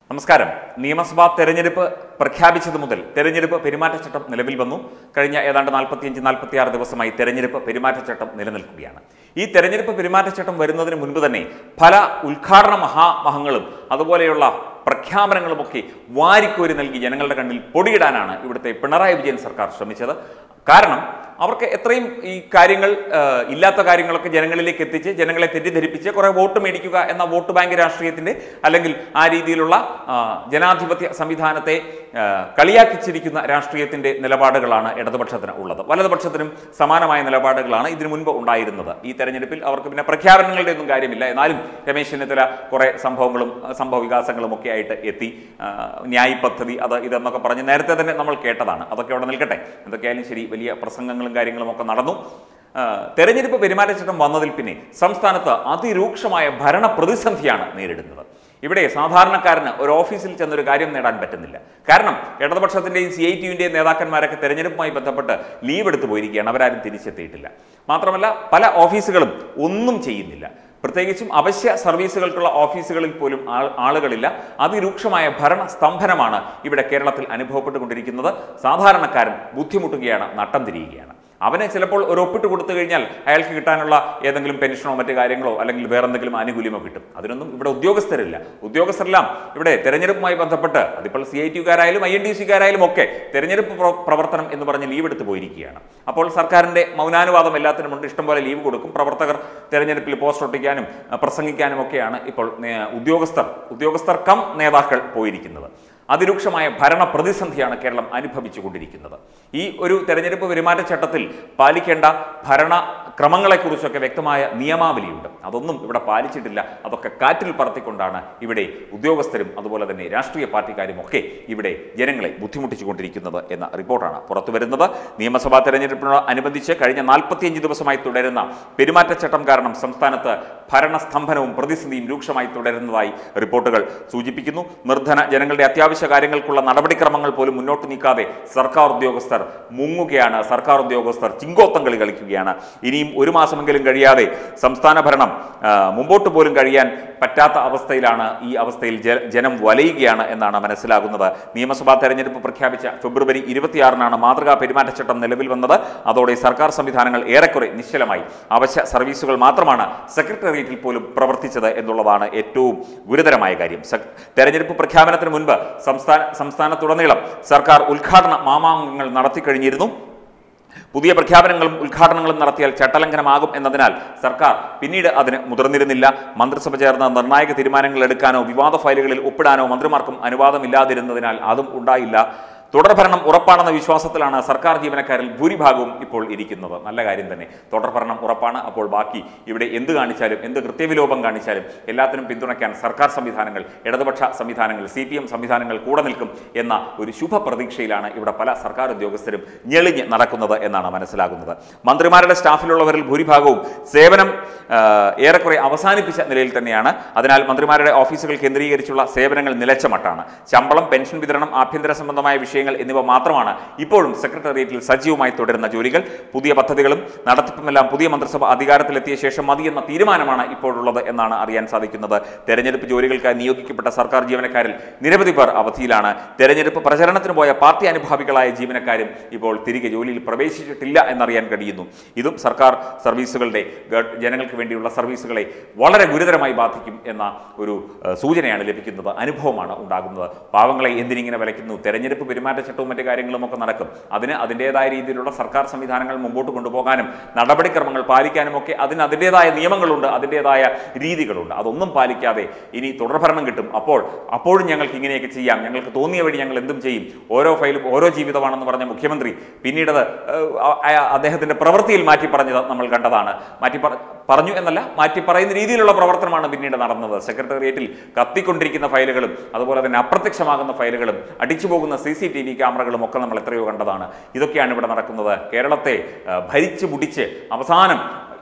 നമസ്കാരം നിയമസഭാ തെരഞ്ഞെടുപ്പ് പ്രഖ്യാപിച്ചത് മുതൽ തെരഞ്ഞെടുപ്പ് പെരുമാറ്റച്ചട്ടം നിലവിൽ വന്നു കഴിഞ്ഞ ഏതാണ്ട് നാൽപ്പത്തിയഞ്ച് നാൽപ്പത്തിയാറ് ദിവസമായി തെരഞ്ഞെടുപ്പ് പെരുമാറ്റച്ചട്ടം നിലനിൽക്കുകയാണ് ഈ തെരഞ്ഞെടുപ്പ് പെരുമാറ്റച്ചട്ടം വരുന്നതിന് മുൻപ് തന്നെ പല ഉദ്ഘാടന മഹാമഹങ്ങളും അതുപോലെയുള്ള പ്രഖ്യാപനങ്ങളുമൊക്കെ വാരിക്കോരി നൽകി ജനങ്ങളുടെ കണ്ണിൽ പൊടിയിടാനാണ് ഇവിടുത്തെ പിണറായി വിജയൻ സർക്കാർ ശ്രമിച്ചത് കാരണം അവർക്ക് എത്രയും ഈ കാര്യങ്ങൾ ആ, ഇല്ലാത്ത കാര്യങ്ങളൊക്കെ ജനങ്ങളിലേക്ക് എത്തിച്ച് ജനങ്ങളെ തെറ്റിദ്ധരിപ്പിച്ച് കുറെ വോട്ട് മേടിക്കുക എന്ന വോട്ട് ബാങ്ക് രാഷ്ട്രീയത്തിന്റെ അല്ലെങ്കിൽ ആ രീതിയിലുള്ള ആ, ജനാധിപത്യ സംവിധാനത്തെ ആ, കളിയാക്കിച്ചിരിക്കുന്ന രാഷ്ട്രീയത്തിന്റെ നിലപാടുകളാണ് ഇടതുപക്ഷത്തിന് ഉള്ളത് വലതുപക്ഷത്തിനും സമാനമായ നിലപാടുകളാണ് ഇതിനു മുൻപ് ഉണ്ടായിരുന്നത് ഈ തെരഞ്ഞെടുപ്പിൽ അവർക്ക് പിന്നെ പ്രഖ്യാപനങ്ങളുടെ ഒന്നും കാര്യമില്ല എന്നാലും രമേശ് ചെന്നിത്തല കുറെ സംഭവങ്ങളും ആ, സംഭവ വികാസങ്ങളും ഒക്കെ ആയിട്ട് എത്തി ആ, ന്യായ് പദ്ധതി അത് ഇതെന്നൊക്കെ പറഞ്ഞ് നേരത്തെ തന്നെ നമ്മൾ കേട്ടതാണ് അതൊക്കെ അവിടെ നിൽക്കട്ടെ എന്തൊക്കെയായാലും ശരി വലിയ പ്രസംഗങ്ങളും കാര്യങ്ങളും ഒക്കെ നടന്നു ആ, തെരഞ്ഞെടുപ്പ് പെരുമാറ്റച്ചട്ടം വന്നതിൽ പിന്നെ സംസ്ഥാനത്ത് അതിരൂക്ഷമായ ഭരണ പ്രതിസന്ധിയാണ് നേരിടുന്നത് ഇവിടെ സാധാരണക്കാരന് ഒരു ഓഫീസിൽ ചെന്നൊരു കാര്യം നേടാൻ പറ്റുന്നില്ല കാരണം ഇടതുപക്ഷത്തിന്റെയും സി ഐ ടിയുടെയും നേതാക്കന്മാരൊക്കെ തെരഞ്ഞെടുപ്പുമായി ബന്ധപ്പെട്ട് ലീവ് എടുത്തു പോയിരിക്കുകയാണ് അവരാരും തിരിച്ചെത്തിയിട്ടില്ല മാത്രമല്ല പല ഓഫീസുകളും ഒന്നും ചെയ്യുന്നില്ല പ്രത്യേകിച്ചും അവശ്യ സർവീസുകൾക്കുള്ള ഓഫീസുകളിൽ പോലും ആൾ- ആളുകളില്ല അതിരൂക്ഷമായ ഭരണ സ്തംഭനമാണ് ഇവിടെ കേരളത്തിൽ അനുഭവപ്പെട്ടുകൊണ്ടിരിക്കുന്നത് സാധാരണക്കാരൻ ബുദ്ധിമുട്ടുകയാണ് നട്ടം തിരിയുകയാണ് അവനെ ചിലപ്പോൾ ഒരു ഒപ്പിട്ട് കൊടുത്തു കഴിഞ്ഞാൽ അയാൾക്ക് കിട്ടാനുള്ള ഏതെങ്കിലും പെൻഷനോ മറ്റു കാര്യങ്ങളോ അല്ലെങ്കിൽ വേറെ എന്തെങ്കിലും ആനുകൂല്യമോ കിട്ടും അതിനൊന്നും ഇവിടെ ഉദ്യോഗസ്ഥരില്ല ഉദ്യോഗസ്ഥരെല്ലാം ഇവിടെ തെരഞ്ഞെടുപ്പുമായി ബന്ധപ്പെട്ട് അതിപ്പോൾ സി ഐ ടിക്കാരായാലും ഐ എൻ ഡി സിക്കാരായാലും ഒക്കെ തെരഞ്ഞെടുപ്പ് പ്ര- പ്രവർത്തനം എന്ന് പറഞ്ഞ് ലീവ് എടുത്ത് പോയിരിക്കുകയാണ് അപ്പോൾ സർക്കാരിന്റെ മൗനാനുവാദം എല്ലാത്തിനുമുണ്ട് ഇഷ്ടംപോലെ ലീവ് കൊടുക്കും പ്രവർത്തകർ തെരഞ്ഞെടുപ്പിൽ പോസ്റ്റ് ഒട്ടിക്കാനും അഹ് പ്രസംഗിക്കാനും ഒക്കെയാണ് ഇപ്പോൾ നേ- ഉദ്യോഗസ്ഥർ ഉദ്യോഗസ്ഥർ കം നേതാക്കൾ പോയിരിക്കുന്നത് അതിരൂക്ഷമായ ഭരണ പ്രതിസന്ധിയാണ് കേരളം അനുഭവിച്ചുകൊണ്ടിരിക്കുന്നത് ഈ ഒരു തെരഞ്ഞെടുപ്പ് പെരുമാറ്റച്ചട്ടത്തിൽ പാലിക്കേണ്ട ഭരണ ക്രമങ്ങളെക്കുറിച്ചൊക്കെ വ്യക്തമായ നിയമാവലിയുണ്ട് അതൊന്നും ഇവിടെ പാലിച്ചിട്ടില്ല അതൊക്കെ കാറ്റിൽ പറത്തിക്കൊണ്ടാണ് ഇവിടെ ഉദ്യോഗസ്ഥരും അതുപോലെ തന്നെ രാഷ്ട്രീയ പാർട്ടിക്കാരും ഒക്കെ ഇവിടെ ജനങ്ങളെ ബുദ്ധിമുട്ടിച്ചുകൊണ്ടിരിക്കുന്നത് എന്ന റിപ്പോർട്ടാണ് പുറത്തു വരുന്നത് നിയമസഭാ തെരഞ്ഞെടുപ്പിനോട് അനുബന്ധിച്ച് കഴിഞ്ഞ നാൽപ്പത്തിയഞ്ച് ദിവസമായി തുടരുന്ന പെരുമാറ്റച്ചട്ടം കാരണം സംസ്ഥാനത്ത് ഭരണസ്തംഭനവും പ്രതിസന്ധിയും രൂക്ഷമായി തുടരുന്നതായി റിപ്പോർട്ടുകൾ സൂചിപ്പിക്കുന്നു നിർധന ജനങ്ങളുടെ അത്യാവശ്യ കാര്യങ്ങൾക്കുള്ള നടപടിക്രമങ്ങൾ പോലും മുന്നോട്ട് നീക്കാതെ സർക്കാർ ഉദ്യോഗസ്ഥർ മുങ്ങുകയാണ് സർക്കാർ ഉദ്യോഗസ്ഥർ ചിങ്കോത്തം കളി കളിക്കുകയാണ് ഇനിയും ഒരു മാസമെങ്കിലും കഴിയാതെ സംസ്ഥാന ഭരണം ആ, മുമ്പോട്ട് പോലും കഴിയാൻ പറ്റാത്ത അവസ്ഥയിലാണ് ഈ അവസ്ഥയിൽ ജ- ജനം വലയുകയാണ് എന്നാണ് മനസ്സിലാകുന്നത് നിയമസഭാ തെരഞ്ഞെടുപ്പ് പ്രഖ്യാപിച്ച ഫെബ്രുവരി ഇരുപത്തിയാറിനാണ് മാതൃകാ പെരുമാറ്റച്ചട്ടം നിലവിൽ വന്നത് അതോടെ സർക്കാർ സംവിധാനങ്ങൾ ഏറെക്കുറെ നിശ്ചലമായി അവശ്യ സർവീസുകൾ മാത്രമാണ് സെക്രട്ടേറിയറ്റിൽ പോലും പ്രവർത്തിച്ചത് എന്നുള്ളതാണ് ഏറ്റവും ഗുരുതരമായ കാര്യം സെ- തെരഞ്ഞെടുപ്പ് പ്രഖ്യാപനത്തിന് മുൻപ് സംസ്ഥാന സംസ്ഥാനത്തുടനീളം സർക്കാർ ഉദ്ഘാടന മാമാങ്കങ്ങൾ നടത്തിക്കഴിഞ്ഞിരുന്നു പുതിയ പ്രഖ്യാപനങ്ങളും ഉദ്ഘാടനങ്ങളും നടത്തിയാൽ ചട്ടലംഘനമാകും എന്നതിനാൽ സർക്കാർ പിന്നീട് അതിന് മുതിർന്നിരുന്നില്ല മന്ത്രിസഭ ചേർന്ന് നിർണായക തീരുമാനങ്ങൾ എടുക്കാനോ വിവാദ ഫയലുകളിൽ ഒപ്പിടാനോ മന്ത്രിമാർക്കും അനുവാദമില്ലാതിരുന്നതിനാൽ അതും ഉണ്ടായില്ല തുടർഭരണം ഉറപ്പാണെന്ന വിശ്വാസത്തിലാണ് സർക്കാർ ജീവനക്കാരിൽ ഭൂരിഭാഗവും ഇപ്പോൾ ഇരിക്കുന്നത് നല്ല കാര്യം തന്നെ തുടർഭരണം ഉറപ്പാണ് അപ്പോൾ ബാക്കി ഇവിടെ എന്ത് കാണിച്ചാലും എന്ത് കൃത്യവിലോപം കാണിച്ചാലും എല്ലാത്തിനും പിന്തുണയ്ക്കാൻ സർക്കാർ സംവിധാനങ്ങൾ ഇടതുപക്ഷ സംവിധാനങ്ങൾ സി പി എം സംവിധാനങ്ങൾ കൂടെ നിൽക്കും എന്ന ഒരു ശുഭ പ്രതീക്ഷയിലാണ് ഇവിടെ പല സർക്കാർ ഉദ്യോഗസ്ഥരും ഞെളിഞ്ഞ് നടക്കുന്നത് എന്നാണ് മനസ്സിലാകുന്നത് മന്ത്രിമാരുടെ സ്റ്റാഫിലുള്ളവരിൽ ഭൂരിഭാഗവും സേവനം ആ, ഏറെക്കുറെ അവസാനിപ്പിച്ച നിലയിൽ തന്നെയാണ് അതിനാൽ മന്ത്രിമാരുടെ ഓഫീസുകൾ കേന്ദ്രീകരിച്ചുള്ള സേവനങ്ങൾ നിലച്ച മട്ടാണ് ശമ്പളം പെൻഷൻ വിതരണം ആഭ്യന്തര സംബന്ധമായ വിഷയങ്ങൾ എന്നിവ മാത്രമാണ് ഇപ്പോഴും സെക്രട്ടേറിയറ്റിൽ സജീവമായി തുടരുന്ന ജോലികൾ പുതിയ പദ്ധതികളും നടത്തിപ്പുമെല്ലാം പുതിയ മന്ത്രിസഭ അധികാരത്തിലെത്തിയ ശേഷം മതി എന്ന തീരുമാനമാണ് ഇപ്പോഴുള്ളത് എന്നാണ് അറിയാൻ സാധിക്കുന്നത് തെരഞ്ഞെടുപ്പ് ജോലികൾക്കായി നിയോഗിക്കപ്പെട്ട സർക്കാർ ജീവനക്കാരിൽ നിരവധി പേർ അവധിയിലാണ് തെരഞ്ഞെടുപ്പ് പ്രചരണത്തിന് പോയ പാർട്ടി അനുഭാവികളായ ജീവനക്കാരും ഇപ്പോൾ തിരികെ ജോലിയിൽ പ്രവേശിച്ചിട്ടില്ല എന്നറിയാൻ കഴിയുന്നു ഇതും സർക്കാർ സർവീസുകളുടെ ഗ- ജനങ്ങൾക്ക് വേണ്ടിയുള്ള സർവീസുകളെ വളരെ ഗുരുതരമായി ബാധിക്കും എന്ന ഒരു ഏഹ്, സൂചനയാണ് ലഭിക്കുന്നത് അനുഭവമാണ് ഉണ്ടാകുന്നത് പാവങ്ങളെ എന്തിനിങ്ങനെ വിലയ്ക്കുന്നു തെരഞ്ഞെടുപ്പ് പെരുമാറ്റച്ചട്ടവും മറ്റു കാര്യങ്ങളും ഒക്കെ നടക്കും അതിന് അതിൻ്റെതായ രീതിയിലുള്ള സർക്കാർ സംവിധാനങ്ങൾ മുമ്പോട്ട് കൊണ്ടുപോകാനും നടപടിക്രമങ്ങൾ പാലിക്കാനും ഒക്കെ അതിന് അതിൻ്റെതായ നിയമങ്ങളുണ്ട് അതിൻ്റെതായ രീതികളുണ്ട് അതൊന്നും പാലിക്കാതെ ഇനി തുടർഭരണം കിട്ടും അപ്പോൾ അപ്പോഴും ഞങ്ങൾക്ക് ഇങ്ങനെയൊക്കെ ചെയ്യാം ഞങ്ങൾക്ക് തോന്നിയ വഴി ഞങ്ങൾ എന്തും ചെയ്യും ഓരോ ഫയലും ഓരോ ജീവിതമാണെന്ന് പറഞ്ഞ മുഖ്യമന്ത്രി പിന്നീട് അത് ഏഹ്, അ- അ- അദ്ദേഹത്തിന്റെ പ്രവൃത്തിയിൽ മാറ്റി പറഞ്ഞത് നമ്മൾ കണ്ടതാണ് മാറ്റി പറ- പറഞ്ഞു എന്നല്ല മാറ്റി പറയുന്ന രീതിയിലുള്ള പ്രവർത്തനമാണ് പിന്നീട് നടന്നത് സെക്രട്ടേറിയറ്റിൽ കത്തിക്കൊണ്ടിരിക്കുന്ന ഫയലുകളും അതുപോലെ തന്നെ അപ്രത്യക്ഷമാകുന്ന ഫയലുകളും അടിച്ചു പോകുന്ന സി സി ടി വി ക്യാമറകളും ഒക്കെ നമ്മൾ എത്രയോ കണ്ടതാണ് ഇതൊക്കെയാണ് ഇവിടെ നടക്കുന്നത് കേരളത്തെ ആ, ഭരിച്ചു മുടിച്ച് അവസാനം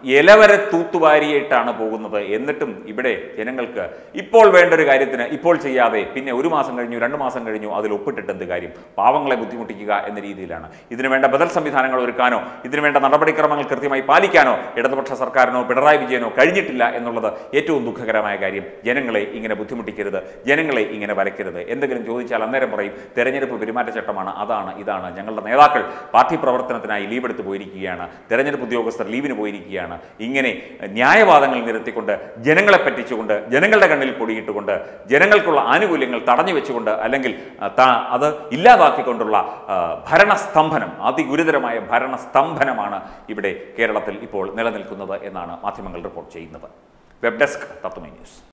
ഇല വരെ തൂത്തുവാരിയിട്ടാണ് പോകുന്നത് എന്നിട്ടും ഇവിടെ ജനങ്ങൾക്ക് ഇപ്പോൾ വേണ്ട ഒരു കാര്യത്തിന് ഇപ്പോൾ ചെയ്യാതെ പിന്നെ ഒരു മാസം കഴിഞ്ഞു രണ്ട് മാസം കഴിഞ്ഞു അതിൽ ഒപ്പിട്ടിട്ട് എന്ത് കാര്യം പാവങ്ങളെ ബുദ്ധിമുട്ടിക്കുക എന്ന രീതിയിലാണ് ഇതിനു വേണ്ട ബദൽ സംവിധാനങ്ങൾ ഒരുക്കാനോ ഇതിനു വേണ്ട നടപടിക്രമങ്ങൾ കൃത്യമായി പാലിക്കാനോ ഇടതുപക്ഷ സർക്കാരിനോ പിണറായി വിജയനോ കഴിഞ്ഞിട്ടില്ല എന്നുള്ളത് ഏറ്റവും ദുഃഖകരമായ കാര്യം ജനങ്ങളെ ഇങ്ങനെ ബുദ്ധിമുട്ടിക്കരുത് ജനങ്ങളെ ഇങ്ങനെ വരയ്ക്കരുത് എന്തെങ്കിലും ചോദിച്ചാൽ അന്നേരം പറയും തെരഞ്ഞെടുപ്പ് പെരുമാറ്റച്ചട്ടമാണ് അതാണ് ഇതാണ് ഞങ്ങളുടെ നേതാക്കൾ പാർട്ടി പ്രവർത്തനത്തിനായി ലീവ് എടുത്ത് പോയിരിക്കുകയാണ് തെരഞ്ഞെടുപ്പ് ഉദ്യോഗസ്ഥർ ലീവിന് പോയിരിക്കുകയാണ് ഇങ്ങനെ ന്യായവാദങ്ങൾ നിരത്തിക്കൊണ്ട് ജനങ്ങളെ പറ്റിച്ചുകൊണ്ട് ജനങ്ങളുടെ കണ്ണിൽ പൊടിയിട്ടുകൊണ്ട് ജനങ്ങൾക്കുള്ള ആനുകൂല്യങ്ങൾ തടഞ്ഞു വെച്ചുകൊണ്ട് അല്ലെങ്കിൽ ആ, ത- അത് ഇല്ലാതാക്കിക്കൊണ്ടുള്ള ആ, ഭരണസ്തംഭനം അതിഗുരുതരമായ ഭരണസ്തംഭനമാണ് ഇവിടെ കേരളത്തിൽ ഇപ്പോൾ നിലനിൽക്കുന്നത് എന്നാണ് മാധ്യമങ്ങൾ റിപ്പോർട്ട് ചെയ്യുന്നത് വെബ് ഡെസ്ക് തത്വമേ ന്യൂസ്